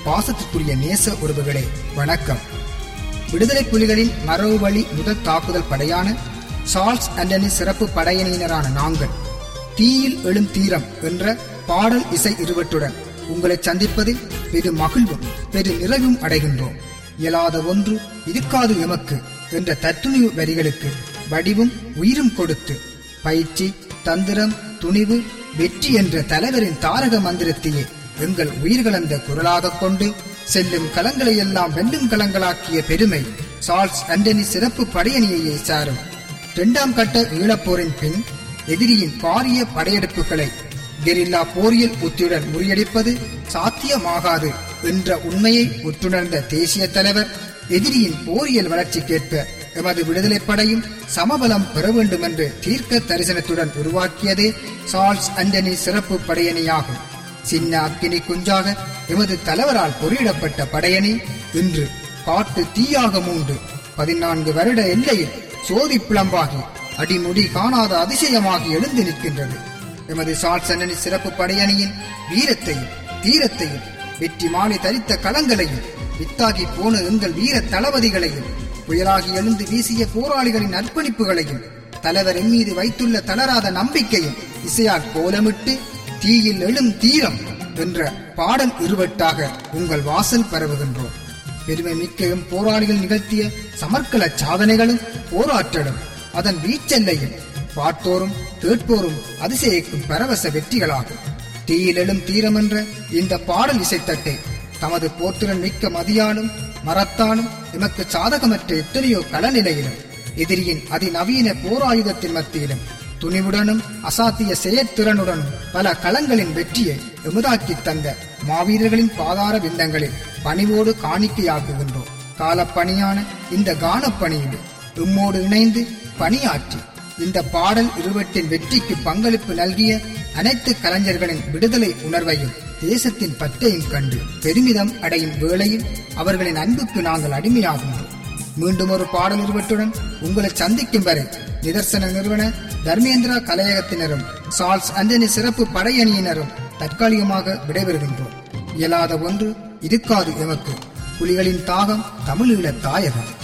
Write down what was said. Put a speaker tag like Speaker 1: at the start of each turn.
Speaker 1: எங்கள் பாசத்திற்குரிய நேச உறவுகளே வணக்கம் விடுதலை புலிகளின் மரபு வழி முதல் தாக்குதல் படையான சார்ல்ஸ் அண்டனி சிறப்பு படையணியினரான நாங்கள் தீயில் எழும் தீரம் என்ற பாடல் இசை இருவற்றுடன் உங்களை சந்திப்பதில் பெரு மகிழ்வும் பெரு நிறைவும் அடைகின்றோம் இயலாத ஒன்று இருக்காது எமக்கு என்ற தத்துணிவு வரிகளுக்கு வடிவும் உயிரும் கொடுத்து பயிற்சி தந்திரம் துணிவு வெற்றி என்ற தலைவரின் தாரக மந்திரத்தையே எங்கள் உயிர்களந்த குரலாகக் கொண்டு செல்லும் களங்களை எல்லாம் வெல்லும் களங்களாக்கிய பெருமை சார்ல்ஸ் அண்டனி சிறப்பு படையணியையே சாரும் இரண்டாம் கட்ட ஈழப்போரின் பின் எதிரியின் பாரிய படையெடுப்புகளை கெரில்லா போரியல் உத்தியுடன் முறியடிப்பது சாத்தியமாகாது என்ற உண்மையை உற்றுணர்ந்த தேசிய தலைவர் எதிரியின் போரியல் வளர்ச்சிக்கேற்ப எமது விடுதலைப் படையும் சமபலம் பெற வேண்டும் என்று தீர்க்க தரிசனத்துடன் உருவாக்கியதே சார்ல்ஸ் அண்டனி சிறப்பு படையணியாகும் சின்ன அக்கினி குஞ்சாக எமது தலைவரால் பொறியிடப்பட்ட படையணி இன்று காட்டு தீயாக மூண்டு பதினான்கு வருட எல்லையில் சோதி பிளம்பாகி அடிமுடி காணாத அதிசயமாகி எழுந்து நிற்கின்றது எமது சார்ல்ஸ் அண்டனி சிறப்பு படையணியின் வீரத்தையும் தீரத்தையும் வெற்றி மாலை தரித்த களங்களையும் வித்தாகி போன எங்கள் வீர தளபதிகளையும் புயலாகி எழுந்து வீசிய போராளிகளின் அர்ப்பணிப்புகளையும் தலைவர் எம் மீது வைத்துள்ள தளராத நம்பிக்கையும் இசையால் கோலமிட்டு தீயில் எழும் தீரம் என்ற பாடல் இருவட்டாக உங்கள் வாசல் பரவுகின்றோம் பெருமை மிக்க எம் போராளிகள் நிகழ்த்திய சமர்க்கல சாதனைகளும் போராற்றலும் அதன் வீச்செல்லையும் பார்த்தோரும் கேட்போரும் அதிசயிக்கும் பரவச வெற்றிகளாகும் தீயில் எழும் தீரம் என்ற இந்த பாடல் இசைத்தட்டை தமது போற்றுடன் மிக்க மதியாலும் மரத்தாலும் எமக்கு சாதகமற்ற எத்தனையோ களநிலையிலும் எதிரியின் அதிநவீன போராயுதத்தின் மத்தியிலும் துணிவுடனும் அசாத்திய செயற்திறனுடனும் பல களங்களின் வெற்றியை எமுதாக்கி தந்த மாவீரர்களின் பாதார விந்தங்களில் பணிவோடு காணிக்கையாக்குகின்றோம் காலப்பணியான இந்த கானப்பணியில் எம்மோடு இணைந்து பணியாற்றி இந்த பாடல் இருவட்டின் வெற்றிக்கு பங்களிப்பு நல்கிய அனைத்து கலைஞர்களின் விடுதலை உணர்வையும் தேசத்தின் பற்றையும் கண்டு பெருமிதம் அடையும் வேளையில் அவர்களின் அன்புக்கு நாங்கள் அடிமையாகின்றோம் மீண்டும் ஒரு பாடல் இருவட்டுடன் உங்களை சந்திக்கும் வரை நிதர்சன நிறுவன தர்மேந்திரா கலையகத்தினரும் சார்ல்ஸ் அண்டனி சிறப்பு படையணியினரும் தற்காலிகமாக விடைபெறுகின்றோம் இயலாத ஒன்று இருக்காது எமக்கு புலிகளின் தாகம் தமிழீழ தாயகம்